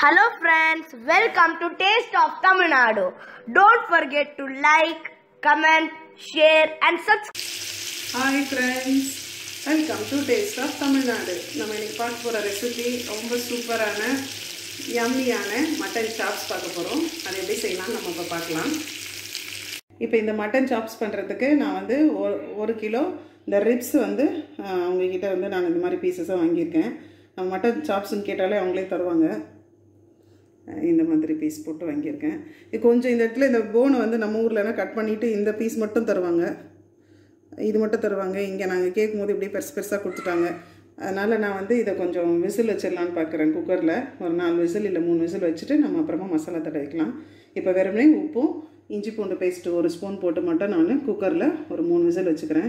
Hello friends, welcome to Taste of Tamil Nadu. Don't forget to like, comment, share and subscribe. Hi friends welcome to taste of Tamil Nadu நம்ம இன்னைக்கு பார்க்க போகிற recipe ரொம்ப சூப்பரான யம்மியான mutton chops பார்க்க போகிறோம் அதை எப்படி செய்யலாம்னு நம்ம இப்போ பார்க்கலாம் இப்போ இந்த மட்டன் சாப்ஸ் பண்ணுறதுக்கு நான் வந்து ஒரு ஒரு கிலோ இந்த ரிப்ஸ் வந்து ஆஹ், அவங்கக்கிட்ட வந்து நான் இந்த மாதிரி பீசஸாக வாங்கியிருக்கேன் நம்ம மட்டன் சாப்ஸ்ன்னு கேட்டாலே அவங்களே தருவாங்க அஹ், இந்த மாதிரி பீஸ் போட்டு வாங்கியிருக்கேன் இது கொஞ்சம் இந்த இடத்துல இந்த போனை வந்து நம்ம ஊர்லனா கட் பண்ணிவிட்டு இந்த பீஸ் மட்டும் தருவாங்க இது மட்டும் தருவாங்க இங்கே நாங்கள் கேட்கும்போது இப்படியே பெருசு பெருசாக கொடுத்துட்டாங்க அதனால் நான் வந்து இதை கொஞ்சம் விசில் வச்சிடலான்னு பார்க்குறேன் குக்கரில் ஒரு நாலு விசில் இல்லை மூணு விசில் வச்சுட்டு நம்ம அப்புறமா மசாலா தடவிக்கலாம் இப்போ வெறுமனே உப்பும் இஞ்சி பூண்டு பேஸ்ட்டு ஒரு ஸ்பூன் போட்டு மட்டும் நான் குக்கரில் ஒரு மூணு விசில் வச்சுக்கிறேன்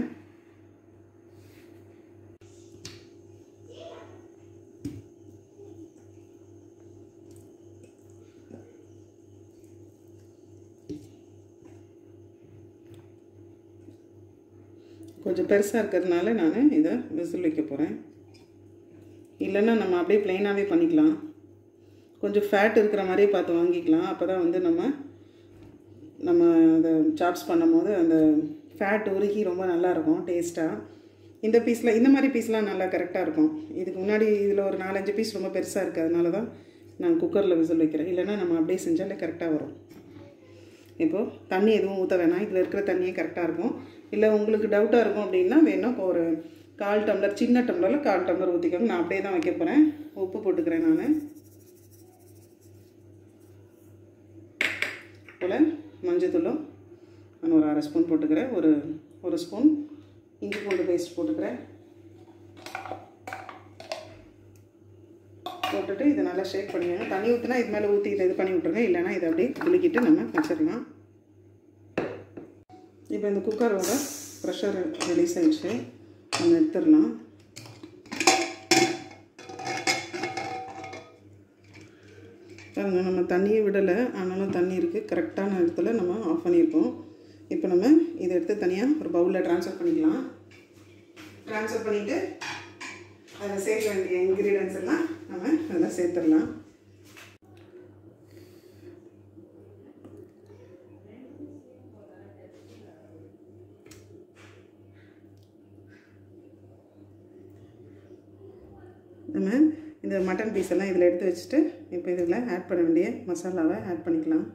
கொஞ்சம் பெருசாக இருக்கிறதுனால நான் இதை விசில் வைக்க போகிறேன் இல்லைன்னா நம்ம அப்படியே ப்ளைனாகவே பண்ணிக்கலாம் கொஞ்சம் ஃபேட் இருக்கிற மாதிரியே பார்த்து வாங்கிக்கலாம் அப்போ தான் வந்து நம்ம நம்ம அதை சாப்ஸ் பண்ணும்போது அந்த ஃபேட் உருகி ரொம்ப நல்லாயிருக்கும் டேஸ்ட்டாக இந்த பீஸில் இந்த மாதிரி பீஸ்லாம் நல்லா கரெக்டாக இருக்கும் இதுக்கு முன்னாடி இதில் ஒரு நாலஞ்சு பீஸ் ரொம்ப பெருசாக இருக்குது அதனால தான் நான் குக்கரில் விசில் வைக்கிறேன் இல்லைன்னா நம்ம அப்படியே செஞ்சாலே கரெக்டாக வரும் இப்போது தண்ணி எதுவும் ஊற்ற வேணாம் இதில் இருக்கிற தண்ணியே கரெக்டாக இருக்கும் இல்லை உங்களுக்கு டவுட்டாக இருக்கும் அப்படின்னா வேணும் இப்போ ஒரு கால் டம்ளர் சின்ன டம்ளரில் கால் டம்ளர் ஊற்றிக்கோங்க நான் அப்படியே தான் வைக்க போகிறேன் உப்பு போட்டுக்கிறேன் நான் போல் மஞ்சத்தூளும் நான் ஒரு அரை ஸ்பூன் போட்டுக்கிறேன் ஒரு ஒரு ஸ்பூன் இஞ்சி பூண்டு பேஸ்ட் போட்டுக்கிறேன் போட்டுட்டு இதை நல்லா ஷேக் பண்ணிடுங்க தண்ணி ஊற்றினா இது மேலே ஊற்றி இதை இது பண்ணி விட்ருங்க இல்லைன்னா இதை அப்படியே குலுக்கிட்டு நம்ம வச்சிடலாம் இப்போ இந்த குக்கரோட ப்ரெஷர் ரிலீஸ் ஆயிடுச்சு நம்ம எடுத்துடலாம் பாருங்க நம்ம தண்ணியே விடலை ஆனாலும் தண்ணி இருக்குது கரெக்டான இடத்துல நம்ம ஆஃப் பண்ணியிருக்கோம் இப்போ நம்ம இதை எடுத்து தனியாக ஒரு பவுலில் ட்ரான்ஸ்ஃபர் பண்ணிக்கலாம் ட்ரான்ஸ்ஃபர் பண்ணிவிட்டு அதில் சேர்க்க வேண்டிய இன்க்ரீடியன்ஸ் எல்லாம் நம்ம அதில் சேர்த்துடலாம் நம்ம இந்த மட்டன் பீஸ் எல்லாம் இதில் எடுத்து வச்சுட்டு இப்போ இதில் ஆட் பண்ண வேண்டிய மசாலாவை ஆட் பண்ணிக்கலாம்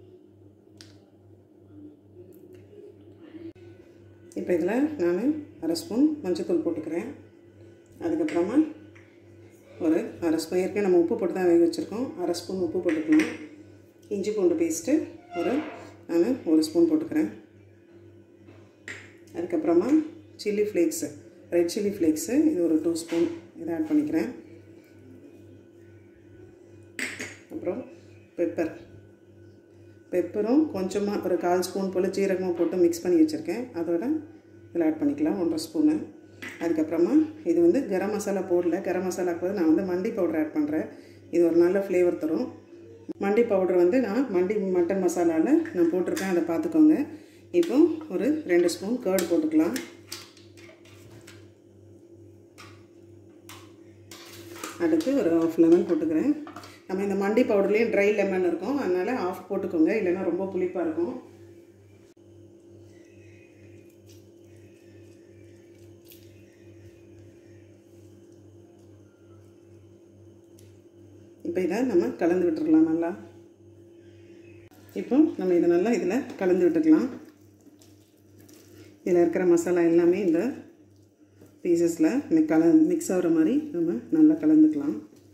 இப்போ இதில் நான் அரை ஸ்பூன் மஞ்சள்தூள் போட்டுக்கிறேன் அதுக்கப்புறமா ஒரு அரை ஸ்பூன் ஏற்கனவே நம்ம உப்பு போட்டு தான் வேக வச்சுருக்கோம் அரை ஸ்பூன் உப்பு போட்டுக்கலாம் இஞ்சி பூண்டு பேஸ்ட்டு ஒரு நான் ஒரு ஸ்பூன் போட்டுக்கிறேன் அதுக்கப்புறமா chilli flakes red chilli flakes இது ஒரு டூ ஸ்பூன் இதை ஆட் பண்ணிக்கிறேன் அப்புறம் பெப்பர் பெப்பரும் கொஞ்சமாக ஒரு கால் ஸ்பூன் போல் ஜீரகமும் போட்டு மிக்ஸ் பண்ணி வச்சுருக்கேன் அதோட இதில் ஆட் பண்ணிக்கலாம் ஒன்றரை ஸ்பூனு அதுக்கப்புறமா இது வந்து கரம் மசாலா போடல கரம் மசாலாக்கு பதில் நான் வந்து மண்டி பவுடர் ஆட் பண்ணுறேன் இது ஒரு நல்ல ஃப்ளேவர் தரும் மண்டி பவுடர் வந்து நான் மண்டி மட்டன் மசாலாவில் நான் போட்டிருக்கேன் அதை பார்த்துக்கோங்க இப்போ ஒரு ரெண்டு ஸ்பூன் கேர்டு போட்டுக்கலாம் அடுத்து ஒரு ஆஃப் லெமன் போட்டுக்கிறேன் நம்ம இந்த மண்டி பவுடர்லேயே ட்ரை லெமன் இருக்கும் அதனால் ஆஃப் போட்டுக்கோங்க இல்லைன்னா ரொம்ப புளிப்பாக இருக்கும் இப்போ இதை நம்ம கலந்து விட்டுறலாம் நல்லா இப்போ நம்ம இதை நல்லா இதில் கலந்து விட்டுக்கலாம் இதில் இருக்கிற மசாலா எல்லாமே இந்த பீசஸில் கல மிக்ஸ் ஆகிற மாதிரி நம்ம நல்லா கலந்துக்கலாம்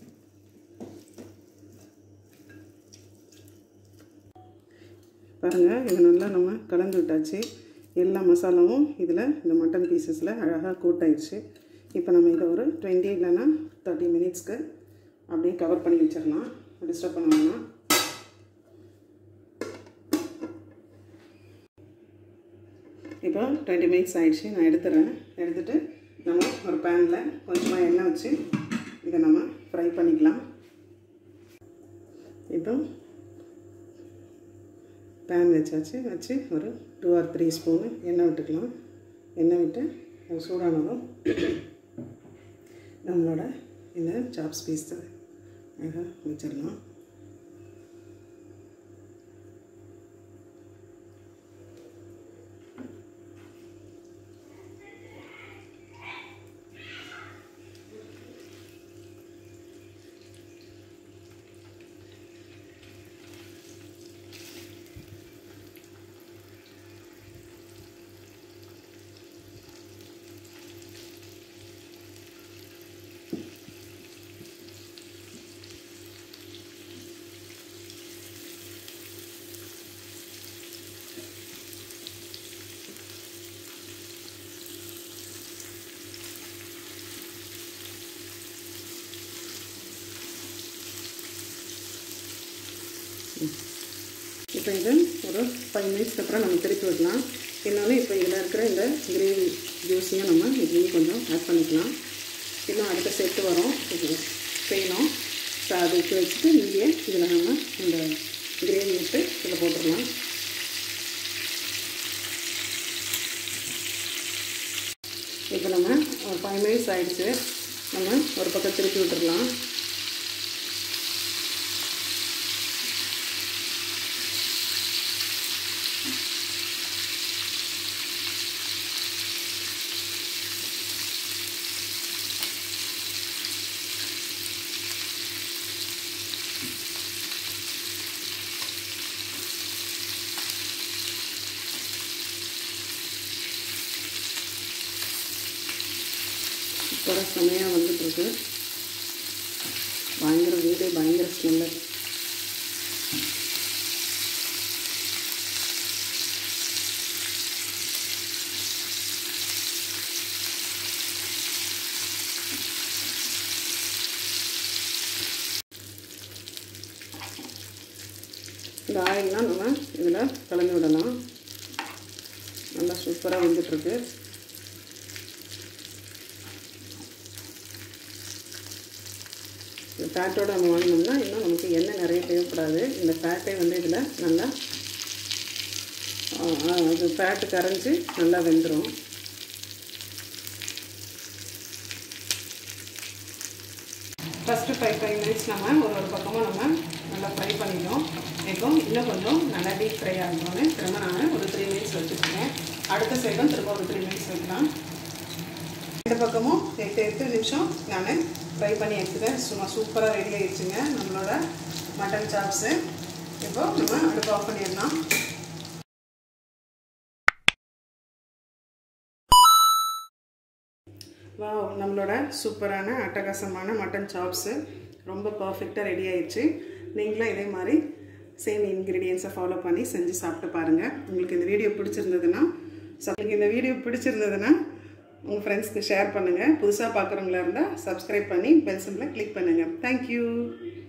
பாருங்கள் இது நல்லா நம்ம கலந்து விட்டாச்சு எல்லா மசாலாவும் இதில் இந்த மட்டன் பீசஸில் அழகாக கோட் ஆயிடுச்சு இப்போ நம்ம இதை ஒரு டுவெண்ட்டி இல்லைன்னா தேர்ட்டி மினிட்ஸ்க்கு அப்படியே கவர் பண்ணி வச்சிடலாம் டிஸ்டர்ப் பண்ண வேணாம் இப்போ டுவெண்ட்டி மினிட்ஸ் ஆயிடுச்சு நான் எடுத்துறேன் எடுத்துகிட்டு நம்ம ஒரு பேனில் கொஞ்சமாக எண்ணெய் வச்சு இதை நம்ம ஃப்ரை பண்ணிக்கலாம் இப்போ பேன் வச்சாச்சு வச்சு ஒரு டூ ஆர் த்ரீ ஸ்பூனு எண்ணெய் விட்டுக்கலாம் எண்ணெய் விட்டு அது சூடானதும் நம்மளோட இந்த சாப்ஸ் பீஸ் அழகாக வச்சிடலாம் இப்போ இது ஒரு ஃபைவ் மினிட்ஸ்க்கு அப்புறம் நம்ம திருப்பி விடலாம் இன்னொன்று இப்போ இதில் இருக்கிற இந்த கிரேவி ஜூஸையும் நம்ம இதுலேயும் கொஞ்சம் ஆட் பண்ணிக்கலாம் இன்னும் அடுத்த செட்டு வரும் இது செய்யணும் ஸோ அதுக்கு வச்சுட்டு இங்கே இதில் நம்ம இந்த கிரேவி விட்டு இதில் போட்டுடலாம் இப்போ நம்ம ஒரு ஃபைவ் மினிட்ஸ் ஆகிடுச்சு நம்ம ஒரு பக்கம் திருப்பி விட்டுடலாம் சூப்பராக செமையாக வந்துட்டுருக்கு பயங்கர வீடே பயங்கர ஸ்மெல்லு இந்த ஆயில்லாம் நம்ம இதில் கலந்து விடலாம் நல்லா சூப்பராக வந்துட்டுருக்கு இந்த ஃபேட்டோட நம்ம வாங்கினோம்னா இன்னும் நமக்கு எண்ணெய் நிறைய தேவைப்படாது இந்த ஃபேட்டே வந்து இதில் நல்லா ஆ, ஆ, அது ஃபேட்டு கரைஞ்சி நல்லா வெந்துடும் ஃபஸ்ட்டு ஃபைவ் ஃபைவ் மினிட்ஸ் நம்ம ஒரு ஒரு பக்கமாக நம்ம நல்லா ஃப்ரை பண்ணிட்டோம் இப்போ இன்னும் கொஞ்சம் நல்லா டீப் ஃப்ரை ஆகணும்னு திரும்ப நான் ஒரு த்ரீ மினிட்ஸ் வச்சுருக்கேன் அடுத்த சைடும் திரும்ப ஒரு த்ரீ மினிட்ஸ் வைக்கலாம் ரெண்டு பக்கமும் எட்டு எட்டு நிமிஷம் நான் ஃப்ரை பண்ணி எடுத்துட்டேன் சும்மா சூப்பராக ரெடி ஆயிடுச்சுங்க நம்மளோட மட்டன் சாப்ஸு இப்போ நம்ம அடுப்பு ஆஃப் பண்ணிடலாம் வாவ் நம்மளோட சூப்பரான அட்டகாசமான மட்டன் சாப்ஸு ரொம்ப பர்ஃபெக்டாக ரெடி ஆயிடுச்சு நீங்களும் இதே மாதிரி சேம் இன்க்ரீடியன்ஸை ஃபாலோ பண்ணி செஞ்சு சாப்பிட்டு பாருங்கள் உங்களுக்கு இந்த வீடியோ பிடிச்சிருந்ததுன்னா so, உங்களுக்கு இந்த வீடியோ பிடிச்சிருந்ததுன்னா உங்கள் ஃப்ரெண்ட்ஸ்க்கு ஷேர் பண்ணுங்கள் புதுசாக பார்க்குறவங்களா இருந்தால் சப்ஸ்கிரைப் பண்ணி பெல் சிம்பிளை கிளிக் பண்ணுங்கள் தேங்க்யூ